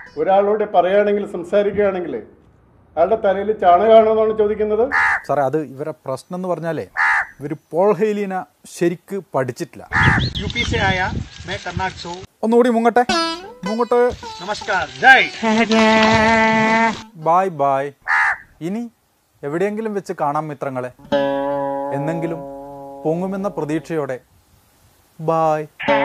ഒരാളോട് പറയുകയാണെങ്കിൽ സംസാരിക്കുകയാണെങ്കിൽ അയാളുടെ തലയിൽ ചാണകമാണെന്നാണ് ചോദിക്കുന്നത് സാറേ അത് ഇവരെ പ്രശ്നം എന്ന് പറഞ്ഞാലേ ഇവർ പോൾ ഹെയ്ലിനെ ശരിക്ക് പഠിച്ചിട്ടില്ല यूपी से आया मैं कर्नाटक से हूँ ഒന്നുകൂടി മുങ്ങട്ടെ മുങ്ങട്ടെ नमस्कार जय ബായ് ബായ് ഇനി എവിടെയെങ്കിലും വെച്ച് കാണാം മിത്രങ്ങളെ എന്നെങ്കിലും പൊങ്ങുമെന്ന പ്രതീക്ഷയോടെ ബായ്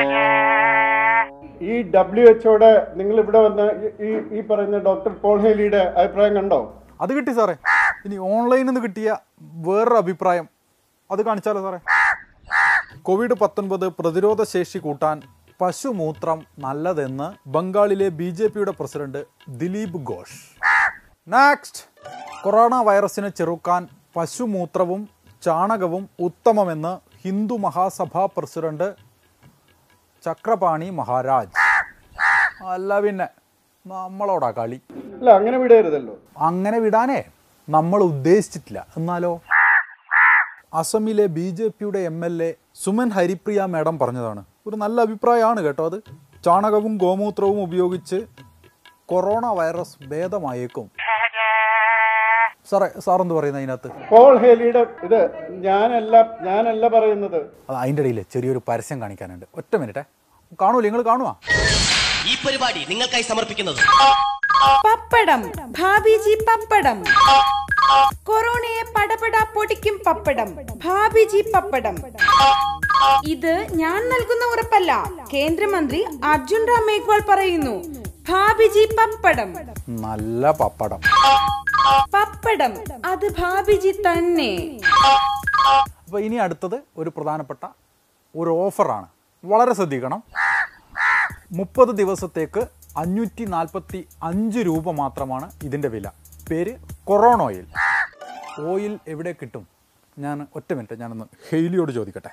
ഈ ഡബ്ല്യു എച്ച്ഒടെ നിങ്ങൾ ഇവിടെ വന്ന് ഈ- ഈ ഈ പറയുന്ന ഡോക്ടർ പോൾ ഹേലിയുടെ അഭിപ്രായം കണ്ടോ അത് കിട്ടി സാറേ ഇനി ഓൺലൈനിൽ നിന്ന് കിട്ടിയ വേറൊരു അഭിപ്രായം അത് കാണിച്ചാലോ സാറേ കോവിഡ് പത്തൊൻപത് പ്രതിരോധ ശേഷി കൂട്ടാൻ പശുമൂത്രം നല്ലതെന്ന് ബംഗാളിലെ ബി ജെ പിയുടെ president Dileep Ghosh next corona വൈറസിനെ ചെറുക്കാൻ പശുമൂത്രവും ചാണകവും ഉത്തമമെന്ന് ഹിന്ദു മഹാസഭാ പ്രസിഡന്റ് ചക്രപാണി മഹാരാജ് അല്ല പിന്നെ നമ്മളോടാ കളി അല്ല അങ്ങനെ വിടരുതല്ലോ അങ്ങനെ വിടാനേ നമ്മൾ ഉദ്ദേശിച്ചിട്ടില്ല എന്നാലോ അസമിലെ ബി ജെ പിയുടെ M L A Suman Haripriya madam പറഞ്ഞതാണ് ഒരു നല്ല അഭിപ്രായമാണ് കേട്ടോ അത് ചാണകവും ഗോമൂത്രവും ഉപയോഗിച്ച് കൊറോണ വൈറസ് ഭേദമായേക്കും സാറേ സാറെന്ത് പറയുന്നത് അതിനകത്ത് പോൾ ഹേലിയുടെ ഇത് ഞാനല്ല ഞാനല്ല പറയുന്നത് അത് അതിൻ്റെ ഇടയിൽ ചെറിയൊരു പരസ്യം കാണിക്കാനുണ്ട് ഒറ്റ മിനിറ്റേ കാണൂല നിങ്ങൾ കാണുവാ ഈ പരിപാടി നിങ്ങൾക്കായി സമർപ്പിക്കുന്നത് പപ്പടം ഭാബിജി പപ്പടം കൊറോണയെ പടപട പൊടിക്കും പപ്പടം ഭാബിജി പപ്പടം ഇത് ഞാൻ നൽകുന്ന ഉറപ്പല്ല കേന്ദ്രമന്ത്രി അർജുൻ റാം മേഘ്വാൾ പറയുന്നു ഭാബിജി പപ്പടം നല്ല പപ്പടം പപ്പടം അത് ഭാബിജി തന്നെ അപ്പോൾ ഇനി അടുത്തത് ഒരു പ്രധാനപ്പെട്ട ഒരു ഓഫറാണ് വളരെ ശ്രദ്ധിക്കണം മുപ്പത് ദിവസത്തേക്ക് അഞ്ഞൂറ്റി നാൽപ്പത്തി അഞ്ച് രൂപ മാത്രമാണ് ഇതിൻ്റെ വില പേര് കൊറോണ ഓയിൽ ഓയിൽ എവിടെ കിട്ടും ഞാൻ ഒറ്റ മിനിറ്റ് ഞാനൊന്ന് ഹെയിലിയോട് ചോദിക്കട്ടെ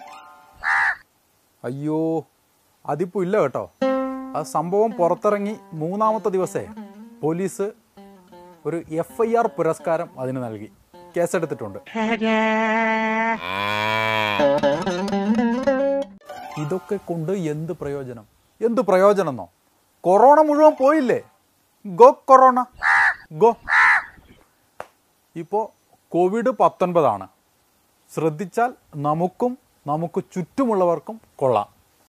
അയ്യോ അതിപ്പോൾ ഇല്ല കേട്ടോ ആ സംഭവം പുറത്തിറങ്ങി മൂന്നാമത്തെ ദിവസേ പോലീസ് ഒരു എഫ് ഐ ആർ പുരസ്കാരം അതിന് നൽകി കേസെടുത്തിട്ടുണ്ട് ഇതൊക്കെ കൊണ്ട് എന്ത് പ്രയോജനം എന്ത് പ്രയോജനം എന്നോ കൊറോണ മുഴുവൻ പോയില്ലേ ഗോ കൊറോണ ഗോ ഇപ്പോൾ കോവിഡ് പത്തൊൻപതാണ് ശ്രദ്ധിച്ചാൽ നമുക്കും നമുക്ക് ചുറ്റുമുള്ളവർക്കും കൊള്ളാം